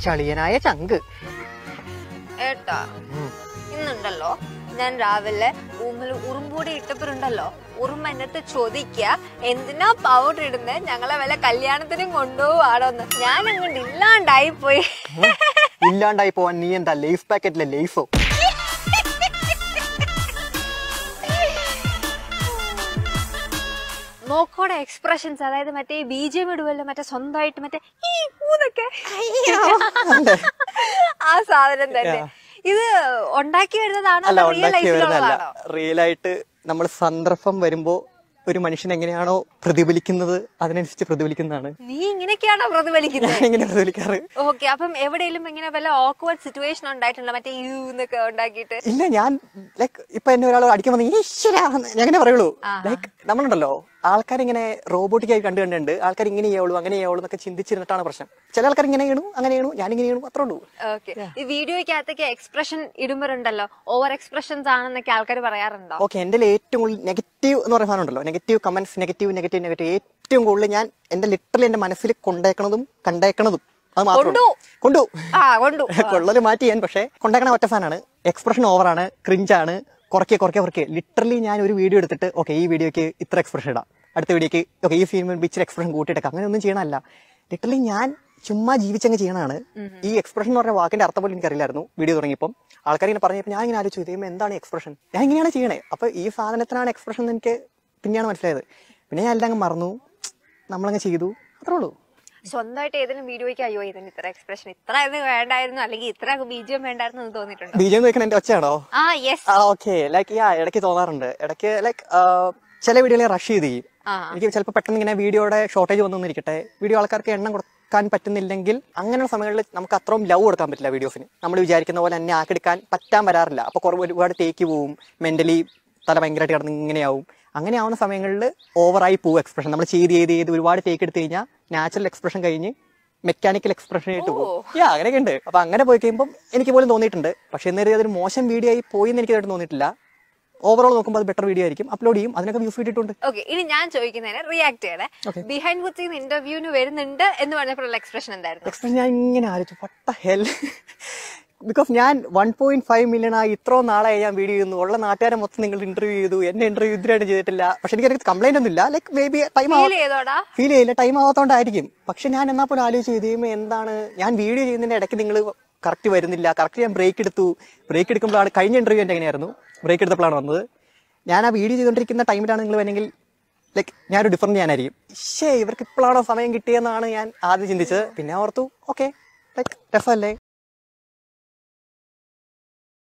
ചളിയനായ ചങ്ക് ഏട്ടാ ഉം. ഇന്നുണ്ടല്ലോ ഞാൻ രാവിലെ ഉമ്മൽ ഉറുമ്പൂടി ഇട്ടപ്പോഴുണ്ടല്ലോ ഉറുമ്പ് എന്റെ അടുത്ത് ചോദിക്കുക എന്തിനാ പൗഡർ ഇടുന്നത് ഞങ്ങളെ വല്ല കല്യാണത്തിനും കൊണ്ടുപോവാടോന്ന് ഞാൻ അങ്ങോട്ട് ഇല്ലാണ്ടായി പോയി ഇല്ലാണ്ടായി പോവാൻ നീ എന്താ ലേസ് പാക്കറ്റിലെ ലേസോ നോക്കോടെ എക്സ്പ്രഷൻസ് അതായത് മറ്റേ ബി ജി എം ഇടുവല്ലോ മറ്റേ സ്വന്തമായിട്ട് മറ്റേ ഈ ഊന്നൊക്കെ ആ സാധനം തന്നെ ഇത് ഉണ്ടാക്കി വരുന്നതാണോ അല്ല റിയൽ ഉണ്ടാക്കി വരുന്നതല്ല ലൈഫിലുള്ളതാണോ റിയൽ ആയിട്ട് നമ്മൾ സന്ദർഭം വരുമ്പോ ഒരു മനുഷ്യൻ എങ്ങനെയാണോ പ്രതിഫലിക്കുന്നത് അതിനനുസരിച്ച് പ്രതിഫലിക്കുന്നതാണ് നീ ഇങ്ങനെയൊക്കെയാണോ പ്രതിഫലിക്കുന്നത് ഞാൻ എങ്ങനെ പ്രതിഫലിക്കാറ് ഓക്കെ അപ്പം എവിടെയെങ്കിലും ഇങ്ങനെ വല്ല ഓക്വേർഡ് സിറ്റുവേഷൻ ഉണ്ടായിട്ടുണ്ടോ മറ്റേ യു എന്നൊക്കെ ഉണ്ടാക്കിയിട്ട് ഇല്ല ഞാൻ ലൈക്ക് ഇപ്പൊ എന്നെ ഒരാൾ അടിക്കാൻ വന്ന് ഈശ്വര ഞാൻ അങ്ങനെ പറയുള്ളൂ ലൈക്ക് നമ്മളുണ്ടല്ലോ ആൾക്കാരിങ്ങനെ റോബോട്ടിക് ആയി കണ്ടു കണ്ടുണ്ട് ആൾക്കാർ ഇങ്ങനെ ചെയ്യുള്ളൂ അങ്ങനെ ചെയ്യുള്ളൂ എന്നൊക്കെ ചിന്തിച്ചിരുന്നിട്ടാണ് പ്രശ്നം ചില ആൾക്കാർ ഇങ്ങനെ ചെയ്യണു അങ്ങനെ ചെയ്യണു ഞാൻ ഇങ്ങനെ ചെയ്യണു അത്രേ ഉള്ളൂ ഓക്കെ ഈ വീഡിയോയ്ക്കകത്തൊക്കെ എക്സ്പ്രഷൻ ഇടുമ്പോഴുണ്ടല്ലോ ഓവർ എക്സ്പ്രഷൻസ് ആണെന്നൊക്കെ ആൾക്കാർ പറയാറുണ്ടോ ഓക്കെ എൻ്റെ ഏറ്റവും കൂടുതൽ നെഗറ്റീവ് എന്ന് പറയുന്ന സാധനം ഉണ്ടല്ലോ negative comments negative negative negative ഏറ്റവും കൂടുതൽ ഞാൻ എന്റെ ലിറ്ററലി എന്റെ മനസ്സിൽ കൊണ്ടേക്കണതും കണ്ടേക്കണതും അത് മാത്രം കൊണ്ടു. കൊണ്ടു ആ കൊണ്ടു കൊള്ളല് മാറ്റി ഞാൻ പക്ഷേ കൊണ്ടേക്കണ ഒറ്റ സാധനമാണ് എക്സ്പ്രഷൻ ഓവറാണ് ക്രിഞ്ചാണ് കുറയ്ക്കുക കുറയ്ക്കുക കുറയ്ക്കുക ലിറ്ററലി ഞാൻ ഒരു വീഡിയോ എടുത്തിട്ട് ഓക്കെ ഈ വീഡിയോക്ക് ഇത്ര എക്സ്പ്രഷൻ ഇടാം അടുത്ത വീഡിയോക്ക് ഓക്കെ ഈ സീൻ ഇച്ചിരി എക്സ്പ്രഷൻ കൂട്ടിയിട്ടേക്കാം അങ്ങനെ ഒന്നും ചെയ്യണമല്ല ലിറ്ററലി ഞാൻ ചുമ്മാ ജീവിച്ചങ്ങ് ചെയ്യണതാണ് ഈ എക്സ്പ്രഷൻ എന്ന് പറഞ്ഞ വാക്കിന്റെ അർത്ഥം പോലും എനിക്കറിയില്ലായിരുന്നു വീഡിയോ തുടങ്ങിയപ്പം ആൾക്കാർ ഇങ്ങനെ പറഞ്ഞപ്പോൾ ഞാൻ ഇങ്ങനെ ആലോചിച്ചു ഇതേ എന്താണ് എക്സ്പ്രഷൻ ഞാൻ ഇങ്ങനെയാണ് ചെയ്യണേ അപ്പൊ ഈ സാധനത്തിനാണ് എക്സ്പ്രഷൻ എന്ന് എനിക്ക് പിന്നെയാണ് മനസ്സിലായത് പിന്നെ ഞാൻ എല്ലാം അങ്ങ് മറന്നു നമ്മളങ്ങ് ചെയ്തു അത്രേ ഉള്ളൂ സ്വന്തമായിട്ട് ഏതെങ്കിലും വീഡിയോയ്ക്ക് അയ്യോ ഇതിന് ഇത്ര എക്സ്പ്രഷൻ ഇത്ര ഇത് വേണ്ടായിരുന്നു അല്ലെങ്കിൽ ഇത്ര ബീജിയം വേണ്ടായിരുന്നു എന്ന് തോന്നിയിട്ടുണ്ടോ ബി ജെ നോക്കണം എന്റെ ഒച്ചയാണോ ആ യെസ് ആ ഓക്കെ ലൈക്ക് യാ ഇടയ്ക്ക് തോന്നാറുണ്ട് ഇടയ്ക്ക് ലൈക്ക് ചില വീഡിയോയിൽ റഷ് ചെയ്ത് ചെയ്യും ആ. എനിക്ക് ചിലപ്പോൾ പെട്ടെന്ന് ഇങ്ങനെ വീഡിയോയുടെ ഷോർട്ടേജ് വന്നിരിക്കട്ടെ വീഡിയോ ആൾക്കാർക്ക് എണ്ണം കൊടുക്കാൻ പറ്റുന്നില്ലെങ്കിൽ അങ്ങനെയുള്ള സമയങ്ങളിൽ നമുക്ക് അത്രയും ലവ് കൊടുക്കാൻ പറ്റില്ല വീഡിയോസിന് നമ്മൾ വിചാരിക്കുന്ന പോലെ തന്നെ ആക്കിയെടുക്കാൻ പറ്റാൻ വരാറില്ല അപ്പൊ കുറവ് ഒരുപാട് തേക്ക് പോവും മെന്റലി തല ഭയങ്കരമായിട്ട് കിടന്ന് ഇങ്ങനെയാവും അങ്ങനെ ആവുന്ന സമയങ്ങളിൽ ഓവറായി പോവും എക്സ്പ്രഷൻ നമ്മൾ ചെയ്ത് ചെയ്ത് ചെയ്ത് ഒരുപാട് ടേക്ക് എടുത്തു കഴിഞ്ഞാൽ നാച്ചുറൽ എക്സ്പ്രഷൻ കഴിഞ്ഞ് മെക്കാനിക്കൽ എക്സ്പ്രഷൻ ആയിട്ട് പോകും യാ അങ്ങനെയൊക്കെ ഉണ്ട് അപ്പൊ അങ്ങനെ പോയി കഴിയുമ്പോൾ എനിക്ക് പോലും തോന്നിയിട്ടുണ്ട് പക്ഷെ എന്നേരം അതൊരു മോശം വീഡിയോ ആയി പോയി എന്ന് എനിക്ക് ഇതുവരെ തോന്നിയിട്ടില്ല ഓവറോൾ നോക്കുമ്പോൾ അത് ബെറ്റർ വീഡിയോ ആയിരിക്കും അപ്ലോഡ് ചെയ്യും അതിനൊക്കെ വ്യൂസ് കിട്ടിയിട്ടുണ്ട് ഓക്കെ ഇനി ഞാൻ ചോദിക്കുന്നതിന് റിയാക്ട് ചെയ്യണേ ബിഹൈൻഡ് കുത്തിന്ന് ഇന്റർവ്യൂവിന് വരുന്നുണ്ട് എന്ന് പറഞ്ഞപ്പോഴുള്ള എക്സ്പ്രഷൻ എന്തായിരുന്നു എക്സ്പ്രഷൻ ഞാൻ ഇങ്ങനെ ആലോചിച്ചു വട്ട ഹെൽ ബിക്കോസ് ഞാൻ വൺ പോയിന്റ് ഫൈവ് മില്യൺ ആയി ഇത്രയും നാളായി ഞാൻ വീഡിയോ ചെയ്യുന്നു ഉള്ള നാട്ടുകാരെ മൊത്തം നിങ്ങൾ ഇന്റർവ്യൂ ചെയ്തു എന്നെ ഇന്റർവ്യൂ ഇതിനായിട്ട് ചെയ്തിട്ടില്ല പക്ഷെ എനിക്ക് കംപ്ലൈന്റ് ഒന്നും ഇല്ല like maybe time feel ചെയ്തോടാ ഫീൽ ചെയ്യില്ല ടൈം ആവാത്തോണ്ടായിരിക്കും പക്ഷെ ഞാൻ എന്നാ പോലും ആലോചിച്ച് ചെയ്ത് എന്താണ് ഞാൻ വീഡിയോ ചെയ്യുന്നതിന്റെ ഇടയ്ക്ക് നിങ്ങൾ കറക്റ്റ് വരുന്നില്ല കറക്റ്റ് ഞാൻ ബ്രേക്ക് എടുത്തു ബ്രേക്ക് എടുക്കുമ്പോഴാണ് കഴിഞ്ഞ ഇന്റർവ്യൂ എൻ്റെ എങ്ങനെയായിരുന്നു ബ്രേക്ക് എടുത്തപ്പോഴാണ് വന്നത് ഞാൻ ആ വീഡിയോ ചെയ്തുകൊണ്ടിരിക്കുന്ന ടൈമിലാണ് നിങ്ങൾ വേണമെങ്കിൽ ലൈക്ക് ഞാനൊരു ഡിഫറൻറ്റ് ഞാനായിരിക്കും ശേ ഇവർക്ക് ഇപ്പോഴാണോ സമയം കിട്ടിയെന്നാണ് ഞാൻ ആദ്യം ചിന്തിച്ചത് പിന്നെ ഓർത്തു ഓക്കെ ലൈക്ക് രസമല്ലേ